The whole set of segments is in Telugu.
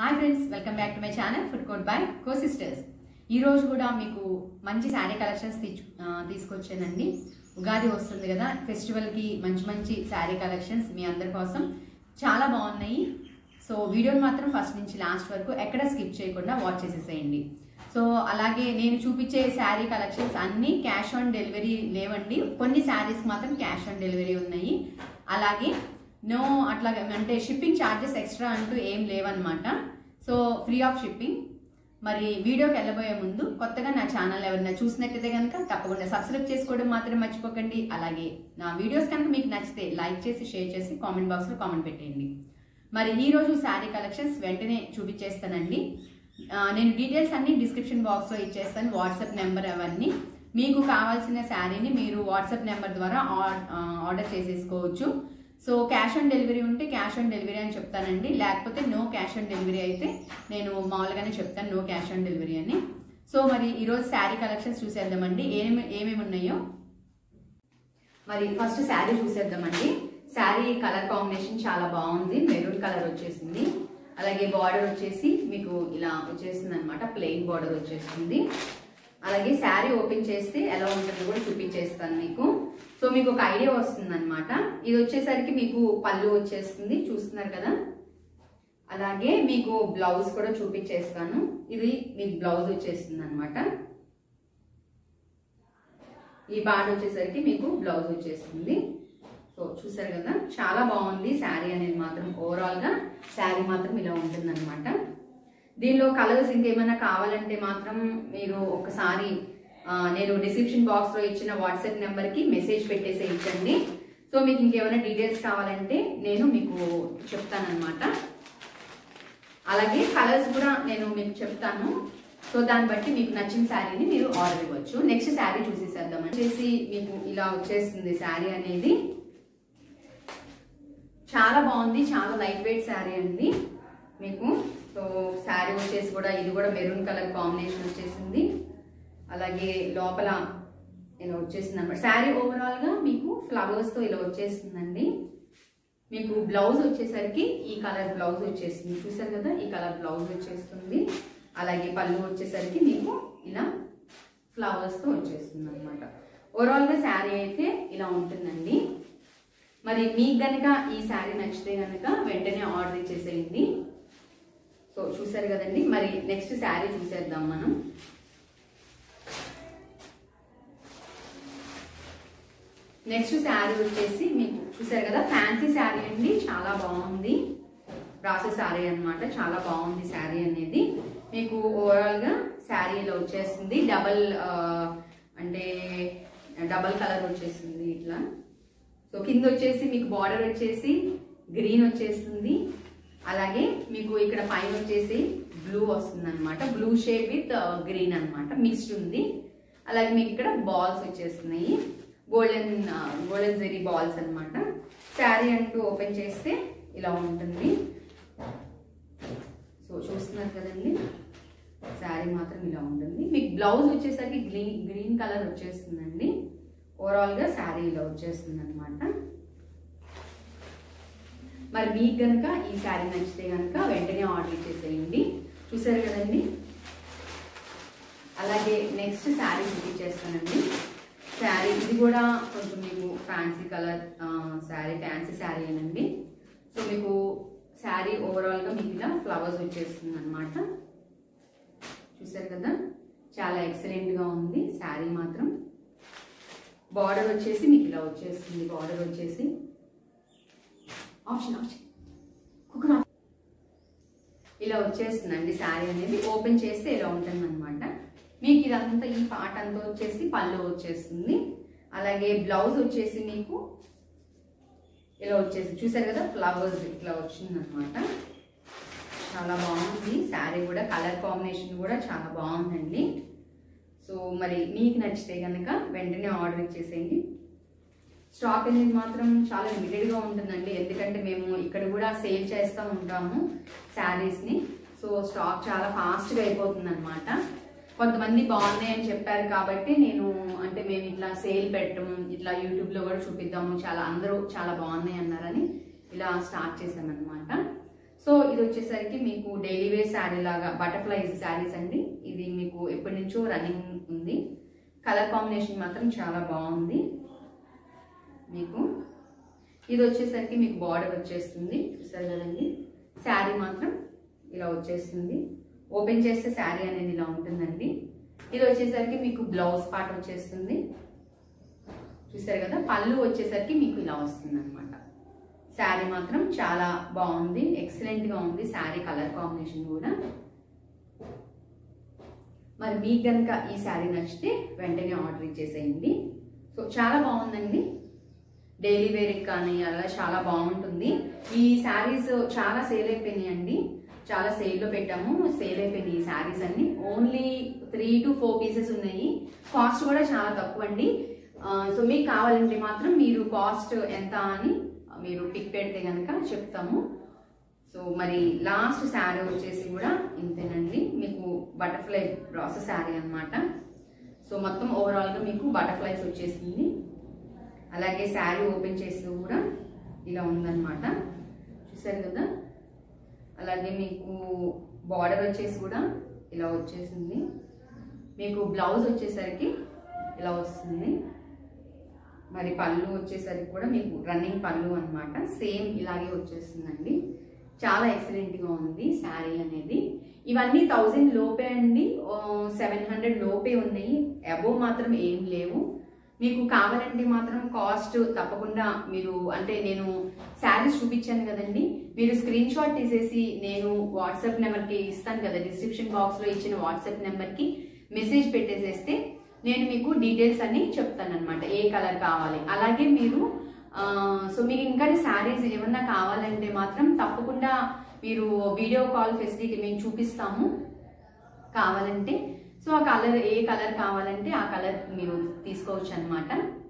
hi friends welcome back to my channel food court by co sisters ఈ రోజు కూడా మీకు మంచి శారీ కలెక్షన్స్ తీసు ఆ, తీసుకొచ్చానండి ఉగాది వస్తుంది కదా ఫెస్టివల్కి మంచి మంచి శారీ కలెక్షన్స్ మీ అందరి కోసం చాలా బాగున్నాయి సో వీడియోని మాత్రం ఫస్ట్ నుంచి లాస్ట్ వరకు ఎక్కడ స్కిప్ చేయకుండా వాచ్ చేసేసేయండి సో అలాగే నేను చూపించే శారీ కలెక్షన్స్ అన్నీ క్యాష్ ఆన్ డెలివరీ లేవండి కొన్ని శారీస్ మాత్రం క్యాష్ ఆన్ డెలివరీ ఉన్నాయి అలాగే నో అట్లా అంటే షిప్పింగ్ ఛార్జెస్ ఎక్స్ట్రా అంటూ ఏం లేవన్నమాట సో ఫ్రీ ఆఫ్ షిప్పింగ్ మరి వీడియోకి వెళ్ళబోయే ముందు కొత్తగా నా ఛానల్ ఎవరైనా చూసినట్టయితే కనుక తప్పకుండా సబ్స్క్రైబ్ చేసుకోవడం మాత్రం మర్చిపోకండి అలాగే నా వీడియోస్ కనుక మీకు నచ్చితే లైక్ చేసి షేర్ చేసి కామెంట్ బాక్స్లో కామెంట్ పెట్టేయండి మరి ఈ రోజు శారీ కలెక్షన్స్ వెంటనే చూపించేస్తానండి ఆ, నేను డీటెయిల్స్ అన్ని డిస్క్రిప్షన్ బాక్స్లో ఇచ్చేస్తాను వాట్సాప్ నెంబర్ అవన్నీ మీకు కావాల్సిన శారీని మీరు వాట్సాప్ నెంబర్ ద్వారా ఆ- ఆ, ఆర్డర్ చేసేసుకోవచ్చు సో క్యాష్ ఆన్ డెలివరీ ఉంటే క్యాష్ ఆన్ డెలివరీ అని చెప్తానండి లేకపోతే నో క్యాష్ ఆన్ డెలివరీ అయితే నేను మామూలుగానే చెప్తాను నో క్యాష్ ఆన్ డెలివరీ అని సో మరి ఈరోజు శారీ కలెక్షన్స్ చూసేద్దామండి ఏమి ఏమేమి ఉన్నాయో మరి ఫస్ట్ శారీ చూసేద్దామండి శారీ కలర్ కాంబినేషన్ చాలా బాగుంది మెరూన్ కలర్ వచ్చేసింది అలాగే బార్డర్ వచ్చేసి మీకు ఇలా వచ్చేసింది అనమాట ప్లెయిన్ బార్డర్ వచ్చేస్తుంది అలాగే శారీ ఓపెన్ చేస్తే ఎలా ఉంటుందో కూడా చూపించేస్తాను మీకు సో మీకు ఒక ఐడియా వస్తుంది అనమాట ఇది వచ్చేసరికి మీకు పళ్ళు వచ్చేస్తుంది చూస్తున్నారు కదా అలాగే మీకు బ్లౌజ్ కూడా చూపించేస్తాను ఇది మీకు బ్లౌజ్ వచ్చేస్తుంది అనమాట ఈ పార్ట్ వచ్చేసరికి మీకు బ్లౌజ్ వచ్చేస్తుంది సో చూసారు కదా చాలా బాగుంది శారీ అనేది మాత్రం ఓవరాల్ గా శారీ మాత్రం ఇలా ఉంటుంది అనమాట దీనిలో కలర్స్ ఇంకేమైనా కావాలంటే మాత్రం మీరు ఒకసారి ఆ, నేను డిస్క్రిప్షన్ బాక్స్ లో ఇచ్చిన వాట్సాప్ నెంబర్ కి మెసేజ్ పెట్టేసి ఇచ్చండి సో మీకు ఇంకేమైనా డీటెయిల్స్ కావాలంటే నేను మీకు చెప్తానన్నమాట అలాగే కలర్స్ కూడా నేను మీకు చెప్తాను సో దాన్ని బట్టి మీకు నచ్చిన శారీని మీరు ఆర్డర్ ఇవ్వచ్చు నెక్స్ట్ శారీ చూసేసేద్దాం వచ్చేసి మీకు ఇలా వచ్చేస్తుంది శారీ అనేది చాలా బాగుంది చాలా లైట్ వెయిట్ శారీ అండి మీకు సో శారీ వచ్చేసి కూడా ఇది కూడా మెరూన్ కలర్ కాంబినేషన్ వచ్చేసింది అలాగే లోపల ఇలా వచ్చేసింది అనమాట శారీ ఓవరాల్ గా మీకు ఫ్లవర్స్ తో ఇలా వచ్చేసిందండి మీకు బ్లౌజ్ వచ్చేసరికి ఈ కలర్ బ్లౌజ్ వచ్చేసింది చూసారు కదా ఈ కలర్ బ్లౌజ్ వచ్చేస్తుంది అలాగే పళ్ళు వచ్చేసరికి మీకు ఇలా ఫ్లవర్స్ తో వచ్చేస్తుంది అనమాట ఓవరాల్ గా శారీ అయితే ఇలా ఉంటుందండి మరి మీకు గనక ఈ శారీ నచ్చితే గనక వెంటనే ఆర్డర్ ఇచ్చేసేయండి సో చూసారు కదండి మరి నెక్స్ట్ శారీ చూసేద్దాం మనం నెక్స్ట్ శారీ వచ్చేసి మీకు చూసారు కదా ఫ్యాన్సీ శారీ అండి చాలా బాగుంది రాసే శారీ అన్నమాట చాలా బాగుంది శారీ అనేది మీకు ఓవరాల్ గా శారీ ఇలా వచ్చేస్తుంది డబల్ అంటే డబల్ కలర్ వచ్చేసింది ఇట్లా సో కింద వచ్చేసి మీకు బార్డర్ వచ్చేసి గ్రీన్ వచ్చేస్తుంది అలాగే మీకు ఇక్కడ పైన వచ్చేసి బ్లూ వస్తుంది అనమాట బ్లూ షేడ్ విత్ గ్రీన్ అన్నమాట మిక్స్డ్ ఉంది అలాగే మీకు ఇక్కడ బాల్స్ వచ్చేస్తున్నాయి గోల్డెన్ గోల్డెన్ జెరీ బాల్స్ అన్నమాట శారీ అంటూ ఓపెన్ చేస్తే ఇలా ఉంటుంది సో చూస్తున్నారు కదండి శారీ మాత్రం ఇలా ఉంటుంది మీకు బ్లౌజ్ వచ్చేసరికి గ్రీన్ గ్రీన్ కలర్ వచ్చేస్తుందండి ఓవరాల్ గా శారీ ఇలా వచ్చేస్తుంది అనమాట మరి మీకు కనుక ఈ శారీ నచ్చితే కనుక వెంటనే ఆర్డర్ ఇచ్చేసేయండి చూసారు కదండి అలాగే నెక్స్ట్ శారీ చూపించేస్తానండి శారీ ఇది కూడా కొంచెం మీకు fancy colour sari fancy sari అనండి సో మీకు శారీ ఓవరాల్గా మీకు ఇలా ఫ్లవర్స్ వచ్చేస్తుంది అనమాట చూసారు కదా చాలా ఎక్సలెంట్గా ఉంది శారీ మాత్రం బార్డర్ వచ్చేసి మీకు ఇలా వచ్చేస్తుంది బార్డర్ వచ్చేసి ఆప్షన్ ఆప్షన్ కుక్కర్ ఆఫ్ ఇలా వచ్చేస్తుందండి శారీ అనేది ఓపెన్ చేస్తే ఇలా ఉంటుంది అనమాట మీకు ఇదంతా ఈ పార్ట్ అంతా వచ్చేసి పళ్ళు వచ్చేస్తుంది అలాగే బ్లౌజ్ వచ్చేసి మీకు ఇలా వచ్చేసి చూసారు కదా ఫ్లవర్స్ ఇట్లా వచ్చింది అనమాట చాలా బాగుంది శారీ కూడా కలర్ కాంబినేషన్ కూడా చాలా బాగుందండి సో మరి మీకు నచ్చితే కనుక వెంటనే ఆర్డర్ ఇచ్చేసేయండి స్టాక్ అనేది మాత్రం చాలా లిమిటెడ్ గా ఉంటుందండి ఎందుకంటే మేము ఇక్కడ కూడా సేల్ చేస్తూ ఉంటాము శారీస్ ని సో స్టాక్ చాలా ఫాస్ట్ గా అయిపోతుంది అనమాట కొంతమంది బాగున్నాయి అని చెప్పారు కాబట్టి నేను అంటే మేము ఇట్లా సేల్ పెట్టడం ఇట్లా యూట్యూబ్ లో కూడా చూపిద్దాము చాలా అందరూ చాలా బాగున్నాయి అన్నారని ఇలా స్టార్ట్ చేశాను అనమాట సో ఇది వచ్చేసరికి మీకు డైలీ వేర్ శారీ లాగా బటర్ఫ్లైస్ శారీస్ అండి ఇది మీకు ఎప్పటి నుంచో రన్నింగ్ ఉంది కలర్ కాంబినేషన్ మాత్రం చాలా బాగుంది మీకు ఇది వచ్చేసరికి మీకు బార్డర్ వచ్చేస్తుంది చూసారు కదండి శారీ మాత్రం ఇలా వచ్చేస్తుంది ఓపెన్ చేస్తే శారీ అనేది ఇలా ఉంటుందండి ఇది వచ్చేసరికి మీకు బ్లౌజ్ పార్ట్ వచ్చేస్తుంది చూసారు కదా పళ్ళు వచ్చేసరికి మీకు ఇలా వస్తుంది అనమాట శారీ మాత్రం చాలా బాగుంది ఎక్సలెంట్ గా ఉంది శారీ కలర్ కాంబినేషన్ కూడా మరి మీకు కనుక ఈ శారీ నచ్చితే వెంటనే ఆర్డర్ ఇచ్చేసేయండి సో చాలా బాగుందండి డైలీ వేర్కి కానీ అలా చాలా బాగుంటుంది ఈ శారీస్ చాలా సేల్ అయిపోయినాయండి చాలా సేల్లో పెట్టాము సేల్ అయిపోయినాయి ఈ శారీస్ అన్ని only three to four pieces ఉన్నాయి కాస్ట్ కూడా చాలా తక్కువ అండి ఆ, సో మీకు కావాలంటే మాత్రం మీరు కాస్ట్ ఎంత అని మీరు పిక్ పెడితే కనుక చెప్తాము సో మరి లాస్ట్ శారీ వచ్చేసి కూడా ఇంతేనండి మీకు బటర్ఫ్లై ప్రాసెస్ శారీ అన్నమాట సో మొత్తం ఓవరాల్గా మీకు బటర్ఫ్లైస్ వచ్చేసింది అలాగే శారీ ఓపెన్ చేసి కూడా ఇలా ఉందన్నమాట చూసారు కదా అలాగే మీకు బార్డర్ వచ్చేసి కూడా ఇలా వచ్చేసింది మీకు బ్లౌజ్ వచ్చేసరికి ఇలా వస్తుంది మరి పళ్ళు వచ్చేసరికి కూడా మీకు రన్నింగ్ పళ్ళు అన్నమాట సేమ్ ఇలాగే వచ్చేస్తుందండి చాలా ఎక్సలెంట్ గా ఉంది శారీ అనేది ఇవన్నీ థౌజండ్ లోపే అండి సెవెన్ హండ్రెడ్ లోపే ఉన్నాయి అబోవ్ మాత్రం ఏం లేవు మీకు కావాలంటే మాత్రం కాస్ట్ తప్పకుండా మీరు అంటే నేను శారీస్ చూపించాను కదండి మీరు స్క్రీన్ షాట్ తీసేసి నేను వాట్సాప్ నెంబర్కి ఇస్తాను కదా డిస్క్రిప్షన్ బాక్స్లో ఇచ్చిన వాట్సాప్ నెంబర్కి మెసేజ్ పెట్టేసేస్తే నేను మీకు డీటెయిల్స్ అన్ని చెప్తాను అనమాట ఏ కలర్ కావాలి అలాగే మీరు ఆ, సో మీకు ఇంకా శారీస్ ఏమన్నా కావాలంటే మాత్రం తప్పకుండా మీరు వీడియో కాల్ ఫెసిలిటీ మేము చూపిస్తాము కావాలంటే సో ఆ కలర్ ఏ కలర్ కావాలంటే ఆ కలర్ మీరు తీసుకోవచ్చు అనమాట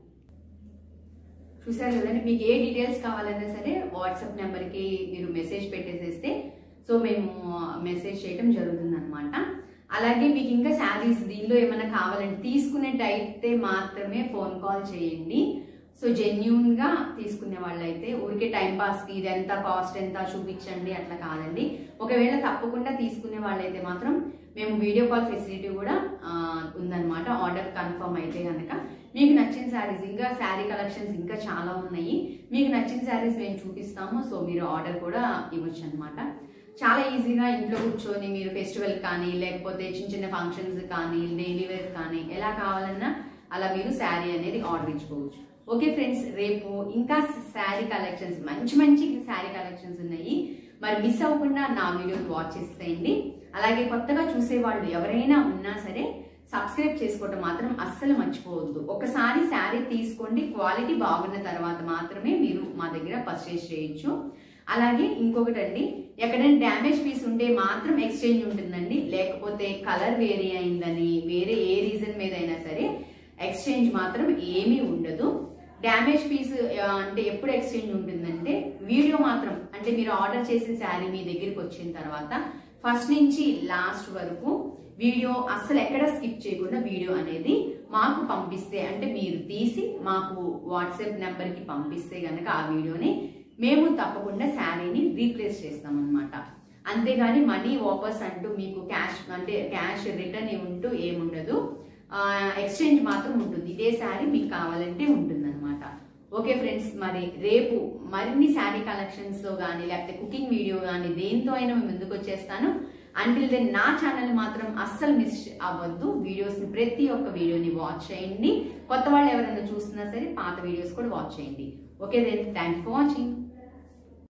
చూసారు కదండి మీకు ఏ డీటెయిల్స్ కావాలన్నా సరే వాట్సాప్ నెంబర్కి మీరు మెసేజ్ పెట్టేసేస్తే సో మేము మెసేజ్ చేయడం జరుగుతుంది అనమాట అలాగే మీకు ఇంకా శారీస్ దీనిలో ఏమైనా కావాలంటే తీసుకునేటైతే మాత్రమే ఫోన్ కాల్ చేయండి సో జెన్యున్ గా తీసుకునే వాళ్ళైతే ఊరికే టైం పాస్ కి ఇది ఎంత కాస్ట్ ఎంత చూపించండి అట్లా కాదండి ఒకవేళ తప్పకుండా తీసుకునే వాళ్ళైతే మాత్రం మేము వీడియో కాల్ ఫెసిలిటీ కూడా ఆ, ఉందన్నమాట ఆర్డర్ కన్ఫర్మ్ అయితే కనుక మీకు నచ్చిన శారీస్ ఇంకా శారీ కలెక్షన్స్ ఇంకా చాలా ఉన్నాయి మీకు నచ్చిన శారీస్ మేము చూపిస్తాము సో మీరు ఆర్డర్ కూడా ఇవ్వచ్చు అనమాట చాలా ఈజీగా ఇంట్లో కూర్చొని మీరు ఫెస్టివల్ కానీ లేకపోతే చిన్న చిన్న ఫంక్షన్స్ కానీ డైలీ వేర్ కానీ ఎలా కావాలన్నా అలా మీరు శారీ అనేది ఆర్డర్ ఇచ్చుకోవచ్చు ఓకే ఫ్రెండ్స్ రేపు ఇంకా శారీ కలెక్షన్స్ మంచి మంచి శారీ కలెక్షన్స్ ఉన్నాయి మరి మిస్ అవ్వకుండా నా వీడియోని వాచ్ చేసేయండి అలాగే కొత్తగా చూసే వాళ్ళు ఎవరైనా ఉన్నా సరే సబ్స్క్రైబ్ చేసుకోవటం మాత్రం అస్సలు మర్చిపోవద్దు ఒకసారి శారీ తీసుకోండి క్వాలిటీ బాగున్న తర్వాత మాత్రమే మీరు మా దగ్గర పర్చేస్ చేయొచ్చు అలాగే ఇంకొకటి అండి ఎక్కడైనా డ్యామేజ్ పీస్ ఉంటే మాత్రం ఎక్స్చేంజ్ ఉంటుందండి లేకపోతే కలర్ వేరే అయిందని వేరే ఏ రీజన్ మీద అయినా సరే ఎక్స్చేంజ్ మాత్రం ఏమీ ఉండదు డ్యామేజ్ పీస్ అంటే ఎప్పుడు ఎక్స్చేంజ్ ఉంటుందంటే వీడియో మాత్రం అంటే మీరు ఆర్డర్ చేసిన శారీ మీ దగ్గరికి వచ్చిన తర్వాత ఫస్ట్ నుంచి లాస్ట్ వరకు వీడియో అస్సలు ఎక్కడ స్కిప్ చేయకుండా వీడియో అనేది మాకు పంపిస్తే అంటే మీరు తీసి మాకు వాట్సాప్ నెంబర్కి పంపిస్తే గనక ఆ వీడియోని మేము తప్పకుండా శారీని రీప్లేస్ చేస్తాం అనమాట అంతేగాని మనీ వాపస్ అంటూ మీకు క్యాష్ అంటే క్యాష్ రిటర్న్ ఉంటూ ఏముండదు ఎక్స్చేంజ్ మాత్రం ఉంటుంది ఇదే శారీ మీకు కావాలంటే ఉంటుంది అనమాట ఓకే ఫ్రెండ్స్ మరి రేపు మరిన్ని శారీ కలెక్షన్స్ లో కానీ లేకపోతే కుకింగ్ వీడియో కానీ దేంతో అయినా మేము ముందుకు వచ్చేస్తాను అంటిల్ దెన్ నా ఛానల్ మాత్రం అస్సలు మిస్ అవ్వద్దు వీడియోస్ ప్రతి ఒక్క వీడియోని వాచ్ చేయండి కొత్త వాళ్ళు ఎవరైనా చూస్తున్నా సరే పాత వీడియోస్ కూడా వాచ్ చేయండి okay then thank for watching